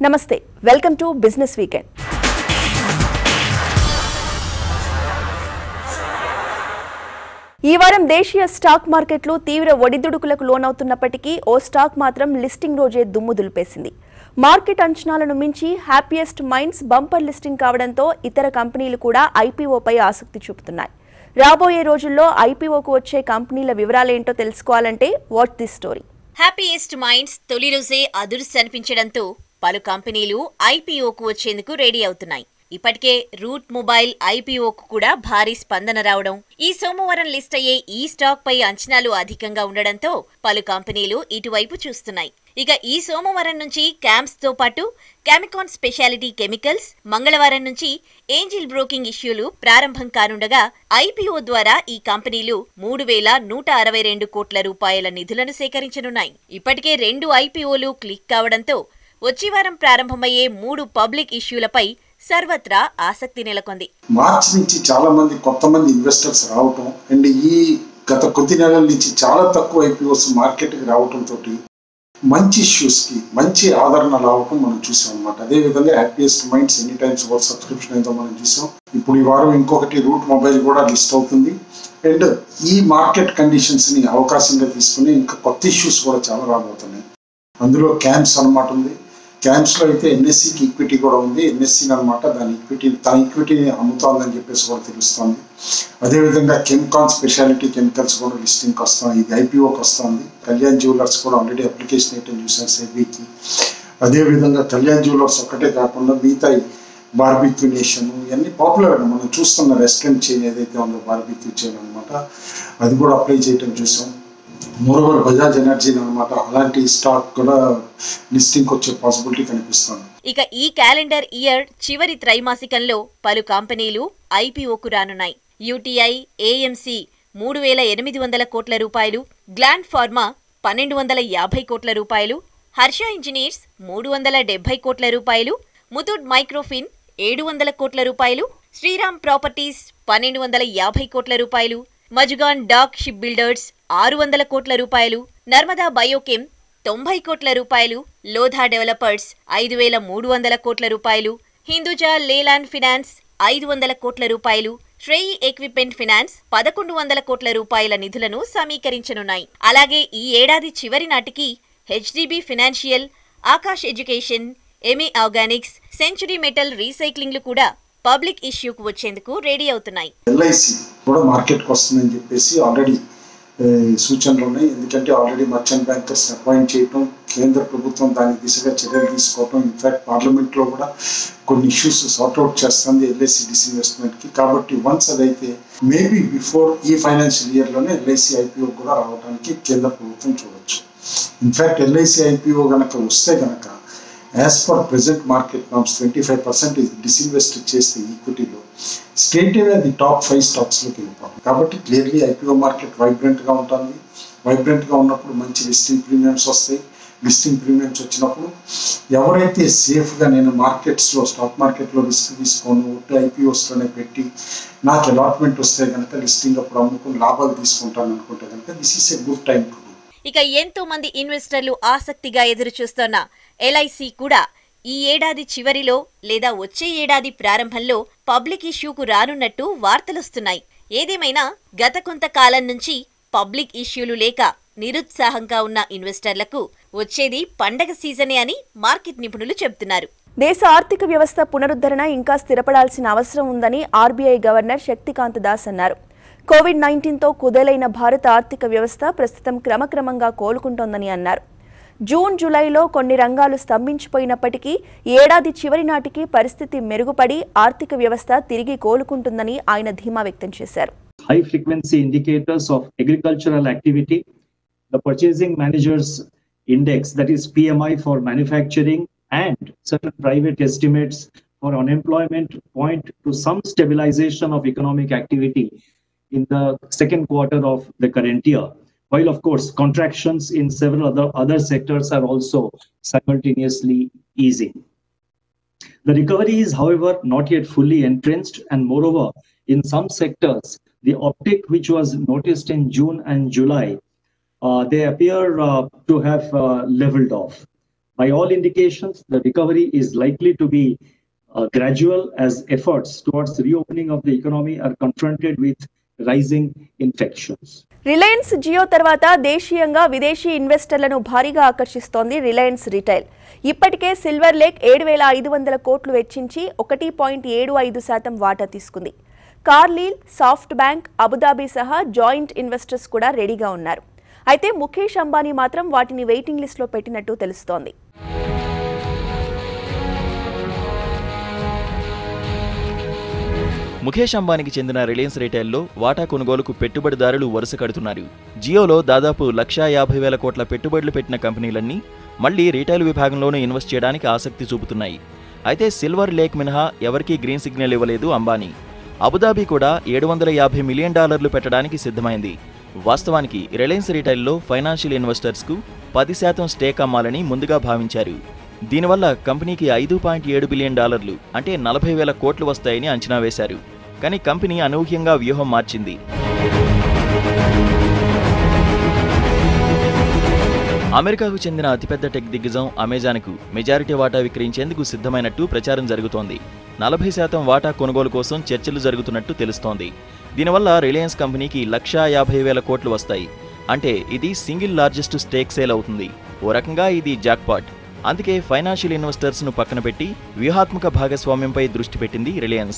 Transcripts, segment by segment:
నమస్తే welcome to business weekend ఈ వారం దేశీయ స్టాక్ మార్కెట్లు తీవ్ర ఒడిదుడుకులకు లోనవుతున్నప్పటికీ ఓ స్టాక్ మాత్రం లిస్టింగ్ రోజే దుమ్ము దులిపేసింది మార్కెట్ అంచనాలను మించి హ్యాపీయెస్ట్ మైండ్స్ బంపర్ లిస్టింగ్ కావడంతో ఇతర కంపెనీలు కూడా ఐపీఓపై ఆసక్తి చూపుతున్నాయి రాబోయే రోజుల్లో ఐపీఓకు వచ్చే కంపెనీల వివరాలేంటో తెలుసుకోవాలంటే what the story happiest minds తొలి రోజే అదుర్స్ అనిపించడంతో పలు కంపెనీలు ఐపీఓకు వచ్చేందుకు రెడీ అవుతున్నాయి ఇప్పటికే రూట్ మొబైల్ ఐపీఓకు కూడా భారీ స్పందన రావడం ఈ సోమవారం లిస్ట్ అయ్యే ఈ స్టాక్ పై అంచనాలు అధికంగా ఉండడంతో పలు కంపెనీలు ఇటువైపు చూస్తున్నాయి ఇక ఈ సోమవారం నుంచి క్యాంప్స్ తో పాటు కెమికాన్ స్పెషాలిటీ కెమికల్స్ మంగళవారం నుంచి ఏంజిల్ బ్రోకింగ్ ఇష్యూలు ప్రారంభం కానుండగా ఐపీఓ ద్వారా ఈ కంపెనీలు మూడు వేల నూట అరవై రెండు కోట్ల రూపాయల నిధులను సేకరించనున్నాయి ఇప్పటికే రెండు ఐపీఓలు క్లిక్ కావడంతో వచ్చే వారం ప్రారంభమయ్యే మూడు పబ్లిక్ ఇష్యూలపై సర్వత్రా ఆసక్తి నెలకొంది మార్చి నుంచి చాలా మంది కొత్త మంది ఇన్వెస్టర్స్ రావటం అండ్ ఈ గత కొద్ది నెలల నుంచి చాలా తక్కువ ఐపీఓస్ మార్కెట్కి రావటంతో మంచి ఇష్యూస్కి మంచి ఆదరణ రావటం మనం చూసాం అనమాట అదేవిధంగా happiest minds any times over subscription అయితే మనం చూసాం ఇప్పుడు ఈ వారం ఇంకొకటి రూట్ మొబైల్ కూడా లిస్ట్ అవుతుంది అండ్ ఈ మార్కెట్ కండిషన్స్ని అవకాశంగా తీసుకుని ఇంకా కొత్త ఇష్యూస్ కూడా చాలా రాబోతున్నాయి అందులో క్యాంప్స్ అనమాట ఉంది క్యాంప్స్లో అయితే ఎన్ఎస్సికి ఈక్విటీ కూడా ఉంది ఎన్ఎస్సి అనమాట దాని ఈక్విటీ తన ఈక్విటీని అమ్ముతోందని చెప్పేసి కూడా తెలుస్తోంది అదేవిధంగా కెమికాన్ స్పెషాలిటీ కెమికల్స్ కూడా లిస్టింగ్కి వస్తాం ఇది ఐపీఓకి వస్తుంది కళ్యాణ్ జ్యువెలర్స్ కూడా ఆల్రెడీ అప్లికేషన్ వేయటం చూసాను సెబీకి అదేవిధంగా కళ్యాణ్ జ్యువెలర్స్ ఒక్కటే కాకుండా మిగతా బార్బిక్యూ నేషన్ ఇవన్నీ పాపులర్గా మనం చూస్తున్న రెస్టారెంట్ చైన్ ఏదైతే ఉందో బార్బిక్యూ చైన్ అనమాట అది కూడా అప్లై చేయటం చూసాం మోరోవర్ బజాజ్ ఎనర్జీ అనమాట అలాంటి స్టాక్ కూడా లిస్టింగ్ వచ్చే పాసిబిలిటీ కనిపిస్తుంది ఇక ఈ క్యాలెండర్ ఇయర్ చివరి త్రైమాసికంలో పలు కంపెనీలు ఐపీఓకు రానున్నాయి యూటీఐ ఏఎంసీ మూడు వేల ఎనిమిది వందల కోట్ల రూపాయలు గ్లాండ్ ఫార్మా పన్నెండు వందల యాభై కోట్ల రూపాయలు హర్ష ఇంజనీర్స్ మూడు వందల డెబ్బై కోట్ల రూపాయలు ముతూట్ మైక్రోఫిన్ ఏడు వందల కోట్ల రూపాయలు శ్రీరామ్ ప్రాపర్టీస్ పన్నెండు వందల యాభై కోట్ల రూపాయలు మజుగాన్ డాక్ షిప్ బిల్డర్స్ ఆరు వందల కోట్ల రూపాయలు నర్మదా బయోకెమ్ తొంభై కోట్ల రూపాయలు లోధా డెవలపర్స్ ఐదు వేల మూడు వందల కోట్ల రూపాయలు హిందూజా లేలాండ్ ఫినాన్స్ ఐదు వందల కోట్ల రూపాయలు శ్రేయి ఎక్విప్మెంట్ ఫినాన్స్ పదకొండు వందల కోట్ల రూపాయల నిధులను సమీకరించనున్నాయి అలాగే ఈ ఏడాది చివరి నాటికి HDB financial Aakash education Ami organics century metal రీసైక్లింగ్లు కూడా పబ్లిక్ ఇష్యూకు వచ్చేందుకు రెడీ అవుతున్నాయి ఎల్ఐసి కూడా మార్కెట్కి వస్తుందని చెప్పేసి ఆల్రెడీ సూచనలు ఉన్నాయి ఎందుకంటే ఆల్రెడీ మర్చెంట్ బ్యాంకర్స్ అపాయింట్ చేయటం కేంద్ర ప్రభుత్వం దాని దిశగా చర్యలు తీసుకోవటం ఇన్ఫాక్ట్ పార్లమెంట్లో కూడా కొన్ని ఇష్యూస్ సార్ట్అవుట్ చేస్తుంది ఎల్ఐసి డిస్ఇన్వెస్ట్మెంట్కి కాబట్టి వన్స్ అదైతే మేబీ బిఫోర్ ఈ ఫైనాన్షియల్ ఇయర్లోనే ఎల్ఐసి ఐపీఓ కూడా రావడానికి కేంద్ర ప్రభుత్వం చూడొచ్చు ఇన్ఫాక్ట్ ఎల్ఐసి ఐపీఓ కనుక వస్తే కనుక as per present market norms twenty five percent disinvest చేస్తే ఈక్విటీలో స్టేట్ అది టాప్ ఫైవ్ స్టాక్స్లోకి వెళ్ళిపోతుంది కాబట్టి క్లియర్లీ ఐపీఓ మార్కెట్ వైబ్రెంట్గా ఉంటుంది వైబ్రెంట్గా ఉన్నప్పుడు మంచి లిస్టింగ్ ప్రీమియమ్స్ వస్తాయి లిస్టింగ్ ప్రీమియమ్స్ వచ్చినప్పుడు ఎవరైతే సేఫ్గా నేను మార్కెట్స్లో స్టాక్ మార్కెట్లో రిస్క్ తీసుకోను ఒట్టి ఐపీఓస్లోనే పెట్టి నాకు అలాట్మెంట్ వస్తే కనుక లిస్టింగ్ అప్పుడు అమ్ముకుని లాభాలు తీసుకుంటాను అనుకుంటే కనుక this is a good time to do ఇక ఎంతో మంది ఇన్వెస్టర్లు ఆసక్తిగా ఎదురు చూస్తున్న ఎల్ఐసి కూడా ఈ ఏడాది చివరిలో లేదా వచ్చే ఏడాది ప్రారంభంలో పబ్లిక్ ఇష్యూకు రానున్నట్టు వార్తలొస్తున్నాయి ఏదేమైనా గత కొంతకాలం నుంచి పబ్లిక్ ఇష్యూలు లేక నిరుత్సాహంగా ఉన్న ఇన్వెస్టర్లకు వచ్చేది పండగ సీజనే అని మార్కెట్ నిపుణులు చెబుతున్నారు దేశ ఆర్థిక వ్యవస్థ పునరుద్ధరణ ఇంకా స్థిరపడాల్సిన అవసరం ఉందని ఆర్బీఐ గవర్నర్ శక్తికాంత దాస్ అన్నారు కోవిడ్ నైన్టీన్తో కుదేలైన భారత ఆర్థిక వ్యవస్థ ప్రస్తుతం క్రమక్రమంగా కోలుకుంటోందని అన్నారు జూన్ జూలైలో కొన్ని రంగాలు స్తంభించిపోయినప్పటికీ ఏడాది చివరి నాటికి పరిస్థితి మెరుగుపడి ఆర్థిక వ్యవస్థ తిరిగి కోలుకుంటుందని ఆయన ధీమా వ్యక్తం చేశారు high frequency indicators of agricultural activity, the purchasing managers index, that is PMI for manufacturing, and certain private estimates for unemployment point to some stabilization of economic activity in the second quarter of the current year. While, of course, contractions in several other, other sectors are also simultaneously easing. The recovery is, however, not yet fully entrenched, and moreover, in some sectors, the uptick which was noticed in June and July, uh, they appear uh, to have uh, leveled off. By all indications, the recovery is likely to be uh, gradual as efforts towards reopening of the economy are confronted with rising infections. Reliance Jio తర్వాత దేశీయంగా విదేశీ ఇన్వెస్టర్లను భారీగా ఆకర్షిస్తోంది Reliance retail ఇప్పటికే Silver Lake ఏడు వేల ఐదు వందల కోట్లు వెచ్చించి ఒకటి పాయింట్ ఏడు ఐదు శాతం వాటా తీసుకుంది కార్లీల్ సాఫ్ట్ బ్యాంక్ అబుదాబి సహా జాయింట్ ఇన్వెస్టర్స్ కూడా రెడీగా ఉన్నారు అయితే ముఖేష్ అంబానీ మాత్రం వాటిని వెయిటింగ్ లిస్టులో పెట్టినట్టు తెలుస్తోంది ముఖేష్ అంబానీకి చెందిన రిలయన్స్ రిటైల్లో వాటా కొనుగోలుకు పెట్టుబడిదారులు వరుస కడుతున్నారు జియోలో దాదాపు లక్షా యాభై వేల కోట్ల పెట్టుబడులు పెట్టిన కంపెనీలన్నీ మళ్లీ రీటైల్ విభాగంలోనూ ఇన్వెస్ట్ చేయడానికి ఆసక్తి చూపుతున్నాయి అయితే సిల్వర్ లేక్ మినహా ఎవరికీ గ్రీన్ సిగ్నల్ ఇవ్వలేదు అంబానీ అబుదాబి కూడా ఏడు వందల యాభై మిలియన్ డాలర్లు పెట్టడానికి సిద్ధమైంది వాస్తవానికి రిలయన్స్ రిటైల్లో ఫైనాన్షియల్ ఇన్వెస్టర్స్కు పది శాతం స్టేక్ అమ్మాలని ముందుగా భావించారు దీనివల్ల కంపెనీకి ఐదు పాయింట్ ఏడు బిలియన్ డాలర్లు అంటే నలభై వేల కోట్లు వస్తాయని అంచనా వేశారు కానీ కంపెనీ అనూహ్యంగా వ్యూహం మార్చింది అమెరికాకు చెందిన అతిపెద్ద టెక్ దిగ్గజం అమెజాన్కు మెజారిటీ వాటా విక్రయించేందుకు సిద్ధమైనట్టు ప్రచారం జరుగుతోంది నలభై శాతం వాటా కొనుగోలు కోసం చర్చలు జరుగుతున్నట్టు తెలుస్తోంది దీనివల్ల రిలయన్స్ కంపెనీకి లక్షా యాభై వేల కోట్లు వస్తాయి అంటే ఇది సింగిల్ లార్జెస్ట్ స్టేక్ సేల్ అవుతుంది ఓ రకంగా ఇది జాక్పాట్ అందుకే ఫైనాన్షియల్ ఇన్వెస్టర్స్ను పక్కన పెట్టి వ్యూహాత్మక భాగస్వామ్యంపై దృష్టి పెట్టింది రిలయన్స్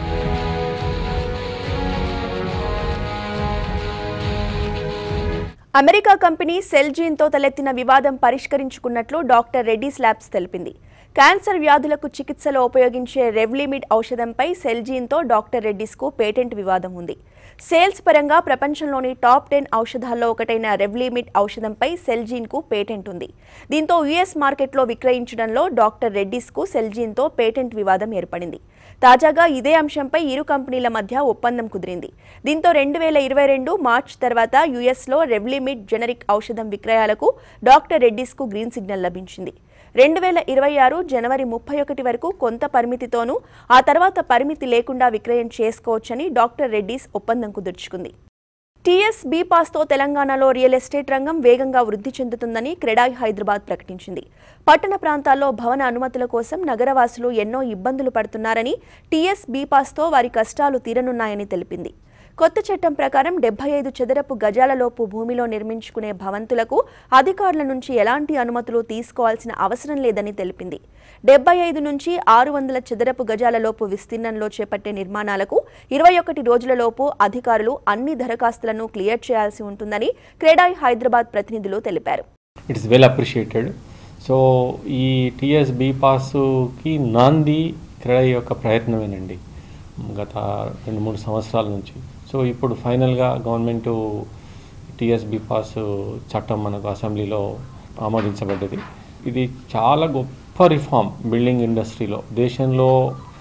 అమెరికా కంపెనీ సెల్జీన్తో తలెత్తిన వివాదం పరిష్కరించుకున్నట్లు డాక్టర్ రెడ్డీస్ ల్యాబ్స్ తెలిపింది క్యాన్సర్ వ్యాధులకు చికిత్సలో ఉపయోగించే రెవ్లిమిడ్ ఔషధంపై సెల్జీన్తో డాక్టర్ రెడ్డీస్కు పేటెంట్ వివాదం ఉంది సేల్స్ పరంగా ప్రపంచంలోని టాప్ టెన్ ఔషధాల్లో ఒకటైన రెవ్లిమిడ్ ఔషధంపై సెల్జీన్కు పేటెంట్ ఉంది దీంతో యుఎస్ మార్కెట్లో విక్రయించడంలో డాక్టర్ రెడ్డీస్కు సెల్జీన్తో పేటెంట్ వివాదం ఏర్పడింది తాజాగా ఇదే అంశంపై ఇరు కంపెనీల మధ్య ఒప్పందం కుదిరింది దీంతో రెండు వేల ఇరవై రెండు మార్చ్ తర్వాత యుఎస్లో రెవ్లిమిడ్ జెనరిక్ ఔషధం విక్రయాలకు డాక్టర్ రెడ్డీస్కు గ్రీన్ సిగ్నల్ లభించింది రెండు వేల ఇరవై ఆరు జనవరి ముప్పై ఒకటి వరకు కొంత పరిమితితోనూ ఆ తర్వాత పరిమితి లేకుండా విక్రయం చేసుకోవచ్చని డాక్టర్ రెడ్డీస్ ఒప్పందం కుదుర్చుకుంది టీఎస్ బీ పాస్తో తెలంగాణలో రియల్ ఎస్టేట్ రంగం వేగంగా వృద్ధి చెందుతుందని క్రెడాయ్ హైదరాబాద్ ప్రకటించింది పట్టణ ప్రాంతాల్లో భవన అనుమతుల కోసం నగరవాసులు ఎన్నో ఇబ్బందులు పడుతున్నారని టీఎస్ బీ పాస్తో వారి కష్టాలు తీరనున్నాయని తెలిపింది కొత్త చట్టం ప్రకారం డెబ్బై ఐదు చదరపు గజాలలోపు భూమిలో నిర్మించుకునే భవంతులకు అధికారుల నుంచి ఎలాంటి అనుమతులు తీసుకోవాల్సిన అవసరం లేదని తెలిపింది డెబ్బై ఐదు నుంచి ఆరు వందల చదరపు గజాలలోపు విస్తీర్ణంలో చేపట్టే నిర్మాణాలకు ఇరవై ఒకటి రోజులలోపు అధికారులు అన్ని దరఖాస్తులను క్లియర్ చేయాల్సి ఉంటుందని క్రెడాయ్ హైదరాబాద్ ప్రతినిధులు తెలిపారు it is well appreciated so ఈ టిఎస్ బీ పాస్కి నాంది క్రీడ యొక్క ప్రయత్నమేనండి గత రెండు మూడు సంవత్సరాల నుంచి సో ఇప్పుడు ఫైనల్గా గవర్నమెంట్ టిఎస్ బీ పాస్ చట్టం మనకు అసెంబ్లీలో ఆమోదించబడ్డది ఇది చాలా గొప్ప రిఫార్మ్ బిల్డింగ్ ఇండస్ట్రీలో దేశంలో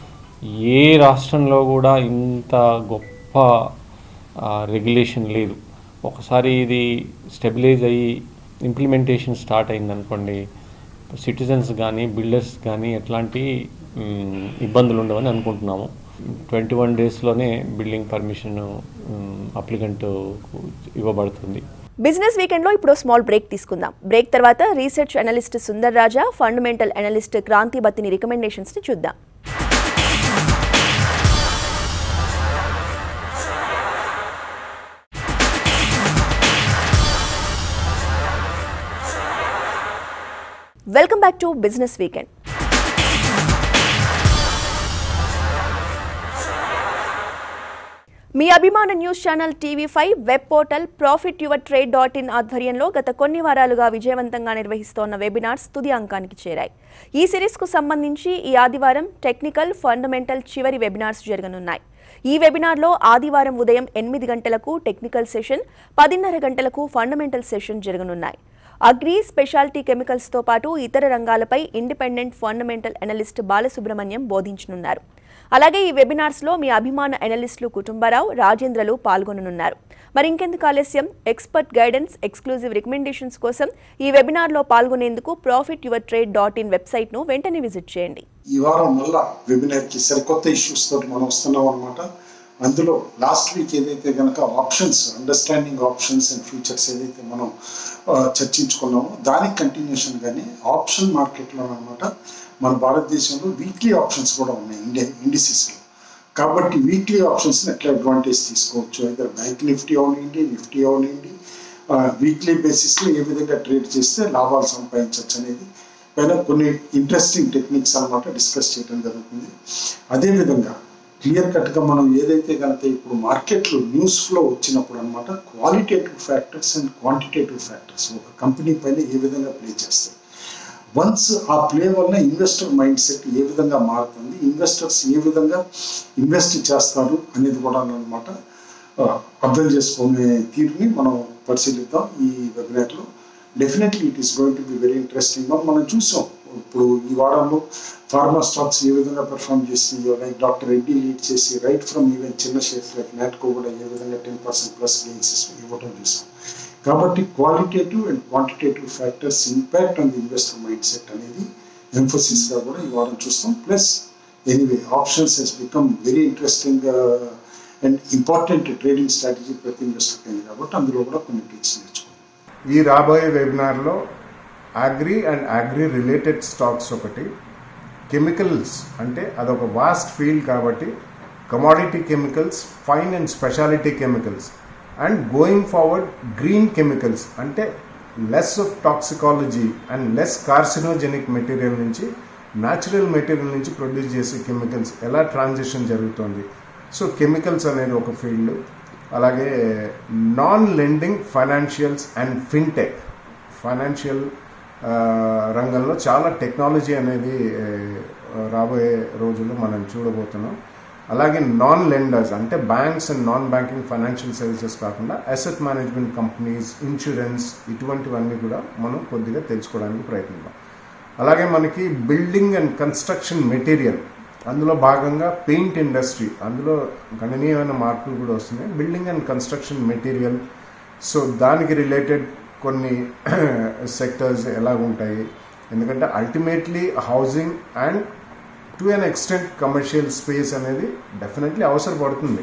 ఏ రాష్ట్రంలో కూడా ఇంత గొప్ప రెగ్యులేషన్ లేదు ఒకసారి ఇది స్టెబిలైజ్ అయ్యి ఇంప్లిమెంటేషన్ స్టార్ట్ అయిందనుకోండి సిటిజన్స్ కానీ బిల్డర్స్ కానీ ఎట్లాంటి మ్, ఇబ్బందులు ఉండవని అనుకుంటున్నాము ట్వంటీ వన్ డేస్లోనే బిల్డింగ్ పర్మిషన్ అప్లికెంట్ ఇవ్వబడుతుంది బిజినెస్ వీకెండ్ లో ఇప్పుడు స్మాల్ బ్రేక్ తీసుకుందాం బ్రేక్ తర్వాత research analyst Sundar Raja fundamental analyst Kranthi Battini recommendations ని చూద్దాం welcome back to business weekend మీ అభిమాన news channel TV five web portal profit your trade dot in ఆధ్వర్యంలో గత కొన్ని వారాలుగా విజయవంతంగా నిర్వహిస్తోన్న వెబినార్స్ తుది అంకానికి చేరాయి ఈ సిరీస్కు సంబంధించి ఈ ఆదివారం టెక్నికల్ ఫండమెంటల్ చివరి వెబినార్స్ జరగనున్నాయి ఈ వెబినార్లో ఆదివారం ఉదయం ఎనిమిది గంటలకు టెక్నికల్ సెషన్ పదిన్నర గంటలకు ఫండమెంటల్ సెషన్ జరగనున్నాయి అగ్రి స్పెషాలిటీ కెమికల్స్తో పాటు ఇతర రంగాలపై ఇండిపెండెంట్ ఫండమెంటల్ అనలిస్ట్ బాలసుబ్రహ్మణ్యం బోధించనున్నారు అలాగే ఈ వెబినార్స్లో మీ అభిమాన అనలిస్టులు కుటుంబరావు రాజేంద్రలు పాల్గొననున్నారు మరి ఇంకెందుకు ఆలస్యం ఎక్స్పర్ట్ గైడెన్స్ ఎక్స్క్లూజివ్ రికమెండేషన్స్ కోసం ఈ వెబినార్లో పాల్గొనేందుకు profit your trade dot in వెబ్సైట్ను వెంటనే విజిట్ చేయండి ఈ వారం మళ్ళా వెబినార్కి సరికొత్త ఇష్యూస్ తోటి మనం వస్తున్నాం అనమాట అందులో లాస్ట్ వీక్ ఏదైతే కనుక options understanding options and futures ఏదైతే మనం ఆ, చర్చించుకున్నామో దానికి కంటిన్యూషన్ గానే ఆప్షన్ మార్కెట్లో అనమాట మన భారతదేశంలో వీక్లీ ఆప్షన్స్ కూడా ఉన్నాయి ఇండియా ఇండిసెస్లో కాబట్టి వీక్లీ ఆప్షన్స్ ఎట్లా అడ్వాంటేజ్ తీసుకోవచ్చు అయితే బ్యాంక్ నిఫ్టీ అవనివ్వండి నిఫ్టీ అవనివ్వండి వీక్లీ బేసిస్లో ఏ విధంగా ట్రేడ్ చేస్తే లాభాలు సంపాదించవచ్చు అనేది పైన కొన్ని ఇంట్రెస్టింగ్ టెక్నిక్స్ అన్నమాట డిస్కస్ చేయడం జరుగుతుంది అదేవిధంగా క్లియర్ కట్గా మనం ఏదైతే కనుక ఇప్పుడు మార్కెట్లో న్యూస్ ఫ్లో వచ్చినప్పుడు అనమాట qualitative factors and quantitative factors ఒక కంపెనీ పైన ఏ విధంగా ప్లే చేస్తాయి వన్స్ ఆ ప్లే వల్ల ఇన్వెస్టర్ మైండ్ సెట్ ఏ విధంగా మారుతుంది ఇన్వెస్టర్స్ ఏ విధంగా ఇన్వెస్ట్ చేస్తారు అనేది కూడా అనమాట అర్థం చేసుకునే తీరుని మనం పరిశీలిద్దాం ఈ వెబినార్లో definitely it is going to be very interesting మనం చూసాం ఇప్పుడు ఈ వారంలో ఫార్మా స్టాక్స్ ఏ విధంగా పెర్ఫామ్ చేసినాయో లైక్ డాక్టర్ రెడ్డి లీడ్ చేసి రైట్ ఫ్రమ్ ఈవెన్ చిన్న షేర్స్ లైక్ నాట్కో కూడా ఏ విధంగా టెన్ పర్సెంట్ ప్లస్ గెయిన్స్ ఇవ్వడం చూసాం కాబట్టి qualitative and quantitative factors impact on the investor mindset అనేది emphasis గా కూడా ఈ వారం చూస్తాం plus anyway options has become very interesting and important trading strategy ప్రతి ఇన్వెస్టర్ అయింది కాబట్టి అందులో కూడా కొన్ని ట్రిక్స్ నేర్చుకోండి ఈ రాబోయే వెబినార్లో agri and agri related stocks ఒకటి కెమికల్స్ అంటే అదొక వాస్ట్ ఫీల్డ్ కాబట్టి commodity chemicals fine and speciality chemicals and going forward green chemicals అంటే less of toxicology and less carcinogenic material నుంచి న్యాచురల్ మెటీరియల్ నుంచి ప్రొడ్యూస్ చేసే కెమికల్స్ ఎలా ట్రాన్సిషన్ జరుగుతుంది సో కెమికల్స్ అనేది ఒక ఫీల్డ్ అలాగే non lending financials and fintech financial రంగంలో చాలా టెక్నాలజీ అనేది ఆ, రాబోయే రోజుల్లో మనం చూడబోతున్నాం అలాగే నాన్ లెండర్స్ అంటే banks and non banking financial services కాకుండా అసెట్ మేనేజ్మెంట్ కంపెనీస్ ఇన్సూరెన్స్ ఇటువంటివన్నీ కూడా మనం కొద్దిగా తెలుసుకోవడానికి ప్రయత్నిద్దాం అలాగే మనకి బిల్డింగ్ అండ్ కన్స్ట్రక్షన్ మెటీరియల్ అందులో భాగంగా పెయింట్ ఇండస్ట్రీ అందులో గణనీయమైన మార్పులు కూడా వస్తున్నాయి building and construction material so దానికి రిలేటెడ్ కొన్ని సెక్టర్స్ ఎలా ఉంటాయి ఎందుకంటే ultimately housing and to an extent commercial space అనేది డెఫినెట్లీ అవసరపడుతుంది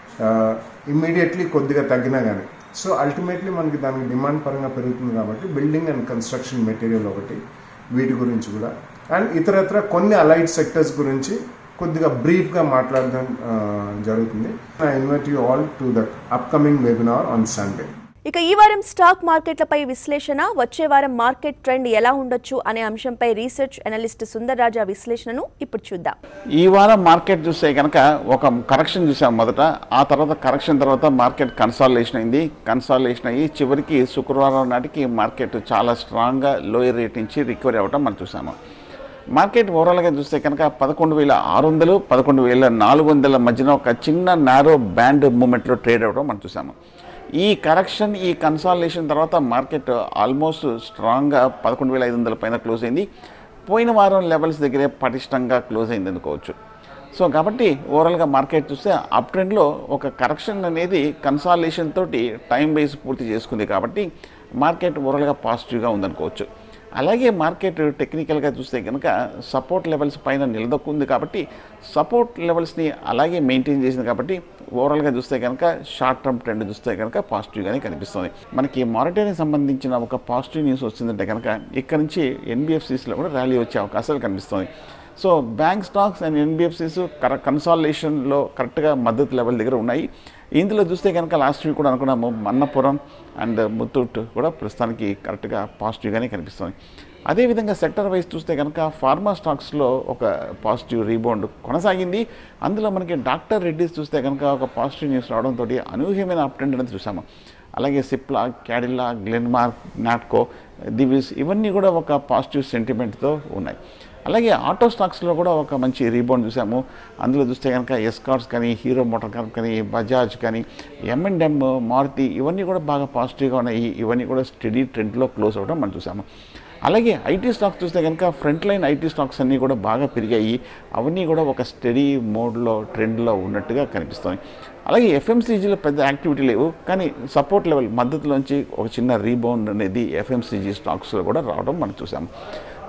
ఇమ్మీడియట్లీ కొద్దిగా తగ్గినా కానీ సో అల్టిమేట్లీ మనకి దానికి డిమాండ్ పరంగా పెరుగుతుంది కాబట్టి బిల్డింగ్ అండ్ కన్స్ట్రక్షన్ మెటీరియల్ ఒకటి వీటి గురించి కూడా అండ్ ఇతరత్ర కొన్ని అలైడ్ సెక్టర్స్ గురించి కొద్దిగా బ్రీఫ్గా మాట్లాడడం ఆ, జరుగుతుంది I invite you all to the upcoming webinar on Sunday ఇక ఈ వారం స్టాక్ మార్కెట్లపై విశ్లేషణ వచ్చే వారం మార్కెట్ ట్రెండ్ ఎలా ఉండొచ్చు అనే అంశంపై రీసెర్చ్ అనలిస్ట్ సుందర్ రాజా విశ్లేషణను ఇప్పుడు చూద్దాం ఈ వారం మార్కెట్ చూస్తే కనుక ఒక కరెక్షన్ చూసాం మొదట ఆ తర్వాత కరెక్షన్ తర్వాత మార్కెట్ కన్సాలిడేషన్ అయింది కన్సాలిడేషన్ అయ్యి చివరికి శుక్రవారం నాటికి మార్కెట్ చాలా స్ట్రాంగ్గా లోయర్ రేట్ నుంచి రికవరీ అవ్వటం మనం చూసాము మార్కెట్ ఓవరాల్గా చూస్తే కనుక పదకొండు వేల ఆరు వందలు పదకొండు వేల నాలుగు వందల మధ్యన ఒక చిన్న నారో బ్యాండ్ మూమెంట్లో ట్రేడ్ అవ్వడం మనం చూసాము ఈ కరెక్షన్ ఈ కన్సాలిడేషన్ తర్వాత మార్కెట్ ఆల్మోస్ట్ స్ట్రాంగ్గా పదకొండు వేల ఐదు వందల పైన క్లోజ్ అయింది పోయిన వారం లెవెల్స్ దగ్గరే పటిష్టంగా క్లోజ్ అయింది అనుకోవచ్చు సో కాబట్టి ఓవరాల్గా మార్కెట్ చూస్తే అప్ ట్రెండ్లో ఒక కరెక్షన్ అనేది కన్సాలిడేషన్ తోటి టైం బేస్ పూర్తి చేసుకుంది కాబట్టి మార్కెట్ ఓవరాల్గా పాజిటివ్గా ఉందనుకోవచ్చు అలాగే మార్కెట్ టెక్నికల్గా చూస్తే కనుక సపోర్ట్ లెవెల్స్ పైన నిలదొక్కుంది కాబట్టి సపోర్ట్ లెవెల్స్ని అలాగే మెయింటైన్ చేసింది కాబట్టి ఓవరాల్గా చూస్తే కనుక షార్ట్ టర్మ్ ట్రెండ్ చూస్తే కనుక పాజిటివ్గానే కనిపిస్తుంది మనకి మారిటరీకి సంబంధించిన ఒక పాజిటివ్ న్యూస్ వచ్చిందంటే కనుక ఇక్కడ నుంచి ఎన్బిఎఫ్సిస్లో కూడా ర్యాలీ వచ్చే అవకాశాలు కనిపిస్తుంది so bank stocks and NBFCs కర కన్సాలిడేషన్లో కరెక్ట్గా మద్దతు లెవెల్ దగ్గర ఉన్నాయి ఇందులో చూస్తే కనుక లాస్ట్ వీక్ కూడా అనుకున్నాము మన్నపురం అండ్ ముత్తూట్ కూడా ప్రస్తుతానికి కరెక్ట్గా పాజిటివ్గానే కనిపిస్తుంది అదేవిధంగా సెక్టర్ వైజ్ చూస్తే కనుక ఫార్మా స్టాక్స్లో ఒక పాజిటివ్ రీబౌండ్ కొనసాగింది అందులో మనకి డాక్టర్ రెడ్డిస్ చూస్తే కనుక ఒక పాజిటివ్ న్యూస్ రావడంతో అనూహ్యమైన అప్ ట్రెండ్ అనేది చూసాము అలాగే సిప్లా క్యాడిల్లా గ్లెన్మార్క్ నాట్కో దివిస్ ఇవన్నీ కూడా ఒక పాజిటివ్ సెంటిమెంట్తో ఉన్నాయి అలాగే ఆటో స్టాక్స్లో కూడా ఒక మంచి రీబౌండ్ చూసాము అందులో చూస్తే కనుక ఎస్కార్స్ కానీ హీరో మోటార్ కార్ కానీ బజాజ్ కానీ ఎంఎండ్ఎం మారుతి ఇవన్నీ కూడా బాగా పాజిటివ్గా ఉన్నాయి ఇవన్నీ కూడా స్టడీ ట్రెండ్లో క్లోజ్ అవ్వడం మనం చూసాము అలాగే ఐటీ స్టాక్స్ చూస్తే కనుక ఫ్రంట్ లైన్ ఐటీ స్టాక్స్ అన్నీ కూడా బాగా పెరిగాయి అవన్నీ కూడా ఒక స్టడీ మోడ్లో ట్రెండ్లో ఉన్నట్టుగా కనిపిస్తుంది అలాగే ఎఫ్ఎంసీజీలో పెద్ద యాక్టివిటీ లేవు కానీ సపోర్ట్ లెవెల్ మద్దతులోంచి ఒక చిన్న రీబౌండ్ అనేది ఎఫ్ఎంసీజీ స్టాక్స్లో కూడా రావడం మనం చూసాము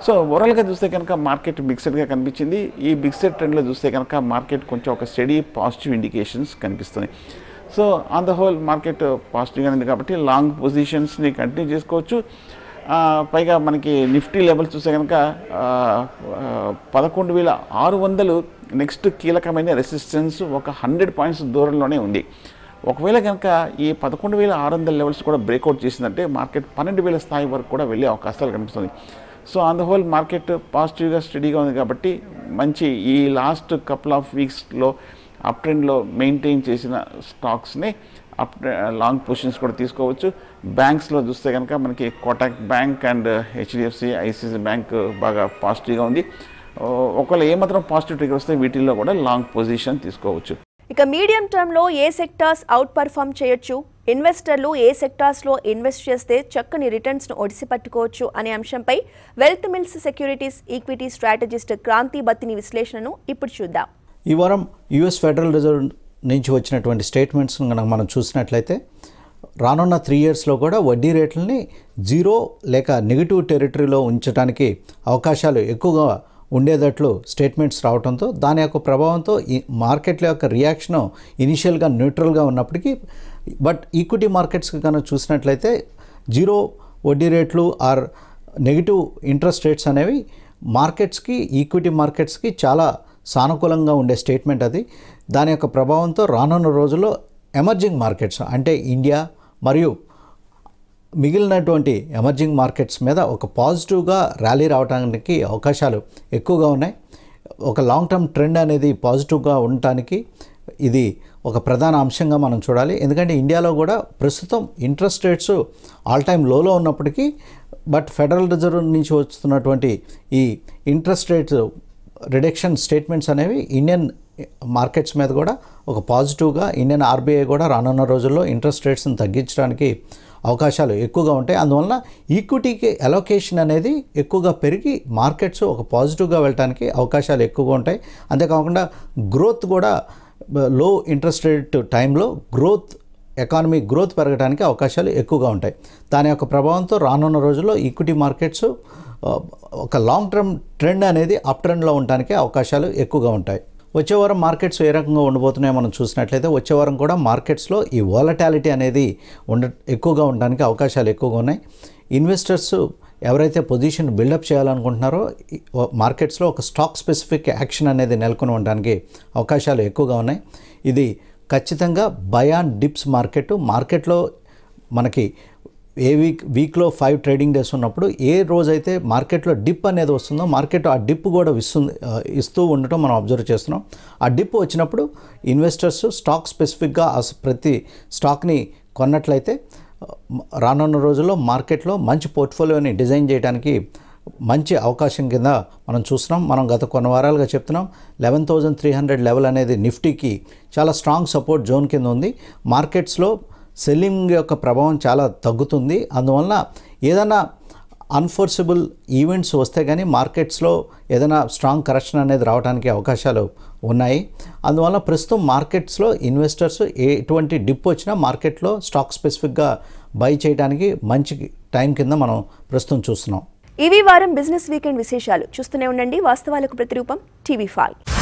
సో ఓవరాల్గా చూస్తే కనుక మార్కెట్ మిక్స్డ్గా కనిపించింది ఈ మిక్స్డ్ ట్రెండ్లో చూస్తే కనుక మార్కెట్ కొంచెం ఒక స్టడీ పాజిటివ్ ఇండికేషన్స్ కనిపిస్తుంది so on the whole market పాజిటివ్గా ఉంది కాబట్టి లాంగ్ పొజిషన్స్ని కంటిన్యూ చేసుకోవచ్చు ఆ, పైగా మనకి నిఫ్టీ లెవెల్స్ చూస్తే కనుక ఆ, ఆ, పదకొండు వేల ఆరు వందలు నెక్స్ట్ కీలకమైన రెసిస్టెన్స్ ఒక హండ్రెడ్ పాయింట్స్ దూరంలోనే ఉంది ఒకవేళ కనుక ఈ పదకొండు వేల ఆరు వందల లెవెల్స్ కూడా బ్రేక్అవుట్ చేసిందంటే మార్కెట్ పన్నెండు వేల స్థాయి వరకు కూడా వెళ్ళే అవకాశాలు కనిపిస్తుంది so on the whole market పాజిటివ్గా స్టడీగా ఉంది కాబట్టి మంచి ఈ లాస్ట్ కపుల్ ఆఫ్ వీక్స్లో అప్ ట్రెండ్లో మెయింటైన్ చేసిన స్టాక్స్ని అప్ లాంగ్ పొజిషన్స్ కూడా తీసుకోవచ్చు బ్యాంక్స్లో చూస్తే కనుక మనకి Kotak bank and HDFC ICICI bank బాగా పాజిటివ్గా ఉంది ఓ, ఒకవేళ ఏమాత్రం పాజిటివ్ ట్రిగర్ వస్తే వీటిల్లో కూడా లాంగ్ పొజిషన్ తీసుకోవచ్చు ఇక మీడియం టర్మ్లో ఏ సెక్టార్స్ అవుట్ పర్ఫామ్ చేయొచ్చు ఇన్వెస్టర్లు ఏ సెక్టార్స్లో ఇన్వెస్ట్ చేస్తే చక్కని రిటర్న్స్ను ఒడిసి పట్టుకోవచ్చు అనే అంశంపై Wealth Mills securities equity strategist Kranthi Battini విశ్లేషణను ఇప్పుడు చూద్దాం ఈ వారం యుఎస్ ఫెడరల్ రిజర్వ్ నుంచి వచ్చినటువంటి స్టేట్మెంట్స్ కనుక మనం చూసినట్లయితే రానున్న త్రీ ఇయర్స్లో కూడా వడ్డీ రేట్లని జీరో లేక నెగిటివ్ టెరిటరీలో ఉంచడానికి అవకాశాలు ఎక్కువగా ఉండేటట్లు స్టేట్మెంట్స్ రావడంతో దాని యొక్క ప్రభావంతో ఈ మార్కెట్ల యొక్క రియాక్షన్ ఇనిషియల్గా న్యూట్రల్గా ఉన్నప్పటికీ బట్ ఈక్విటీ మార్కెట్స్ కనుక చూసినట్లయితే జీరో వడ్డీ రేట్లు ఆర్ నెగిటివ్ ఇంట్రెస్ట్ రేట్స్ అనేవి మార్కెట్స్కి ఈక్విటీ మార్కెట్స్కి చాలా సానుకూలంగా ఉండే స్టేట్మెంట్ అది దాని యొక్క ప్రభావంతో రానున్న రోజుల్లో ఎమర్జింగ్ మార్కెట్స్ అంటే ఇండియా మరియు మిగిలినటువంటి ఎమర్జింగ్ మార్కెట్స్ మీద ఒక పాజిటివ్గా ర్యాలీ రావడానికి అవకాశాలు ఎక్కువగా ఉన్నాయి ఒక లాంగ్ టర్మ్ ట్రెండ్ అనేది పాజిటివ్గా ఉండటానికి ఇది ఒక ప్రధాన అంశంగా మనం చూడాలి ఎందుకంటే ఇండియాలో కూడా ప్రస్తుతం ఇంట్రెస్ట్ రేట్స్ ఆల్ టైమ్ లోలో ఉన్నప్పటికీ బట్ ఫెడరల్ రిజర్వ్ నుంచి వస్తున్నటువంటి ఈ ఇంట్రెస్ట్ రేట్స్ రిడక్షన్ స్టేట్మెంట్స్ అనేవి ఇండియన్ మార్కెట్స్ మీద కూడా ఒక పాజిటివ్గా ఇండియన్ ఆర్బీఐ కూడా రానున్న రోజుల్లో ఇంట్రెస్ట్ రేట్స్ని తగ్గించడానికి అవకాశాలు ఎక్కువగా ఉంటాయి అందువలన ఈక్విటీకి అలొకేషన్ అనేది ఎక్కువగా పెరిగి మార్కెట్స్ ఒక పాజిటివ్గా వెళ్ళడానికి అవకాశాలు ఎక్కువగా ఉంటాయి అంతేకాకుండా గ్రోత్ కూడా లో ఇంట్రెస్ట్ రేట్ టైంలో గ్రోత్ ఎకానమీ గ్రోత్ పెరగడానికి అవకాశాలు ఎక్కువగా ఉంటాయి దాని యొక్క ప్రభావంతో రానున్న రోజుల్లో ఈక్విటీ మార్కెట్స్ ఆ, ఒక లాంగ్ టర్మ్ ట్రెండ్ అనేది అప్ ట్రెండ్లో ఉండడానికి అవకాశాలు ఎక్కువగా ఉంటాయి వచ్చే వారం మార్కెట్స్ ఏ రకంగా ఉండబోతున్నాయో మనం చూసినట్లయితే వచ్చే వారం కూడా మార్కెట్స్లో ఈ వాలటాలిటీ అనేది ఉండ ఎక్కువగా ఉండడానికి అవకాశాలు ఎక్కువగా ఉన్నాయి ఇన్వెస్టర్స్ ఎవరైతే పొజిషన్ బిల్డప్ చేయాలనుకుంటున్నారో ఈ మార్కెట్స్లో ఒక స్టాక్ స్పెసిఫిక్ యాక్షన్ అనేది నెలకొని ఉండడానికి అవకాశాలు ఎక్కువగా ఉన్నాయి ఇది ఖచ్చితంగా బయాన్ డిప్స్ మార్కెట్ మార్కెట్లో మనకి ఏ వీక్ వీక్లో ఫైవ్ ట్రేడింగ్ డేస్ ఉన్నప్పుడు ఏ రోజైతే మార్కెట్లో డిప్ అనేది వస్తుందో మార్కెట్ ఆ డిప్ కూడా ఇస్తుంది ఆ, ఇస్తూ ఉండటం మనం అబ్జర్వ్ చేస్తున్నాం ఆ డిప్ వచ్చినప్పుడు ఇన్వెస్టర్స్ స్టాక్ స్పెసిఫిక్గా ఆ స- ప్రతి స్టాక్ని కొన్నట్లయితే ఆ, రానున్న రోజుల్లో మార్కెట్లో మంచి పోర్ట్ఫోలియోని డిజైన్ చేయడానికి మంచి అవకాశం కింద మనం చూస్తున్నాం మనం గత కొన్ని వారాలుగా చెప్తున్నాం eleven thousand three hundred level అనేది నిఫ్టీకి చాలా స్ట్రాంగ్ సపోర్ట్ జోన్ కింద ఉంది మార్కెట్స్లో సెల్లింగ్ యొక్క ప్రభావం చాలా తగ్గుతుంది అందువలన ఏదైనా అన్ఫోర్సిబుల్ ఈవెంట్స్ వస్తే కానీ మార్కెట్స్లో ఏదైనా స్ట్రాంగ్ కరెక్షన్ అనేది రావడానికి అవకాశాలు ఉన్నాయి అందువల్ల ప్రస్తుతం మార్కెట్స్లో ఇన్వెస్టర్స్ ఎటువంటి డిప్ వచ్చినా మార్కెట్లో స్టాక్ స్పెసిఫిక్గా బై చేయడానికి మంచి టైం కింద మనం ప్రస్తుతం చూస్తున్నాం ఇవి వారం బిజినెస్ వీకెండ్ విశేషాలు చూస్తూనే ఉండండి వాస్తవాలకు ప్రతిరూపం టీవీ ఫైవ్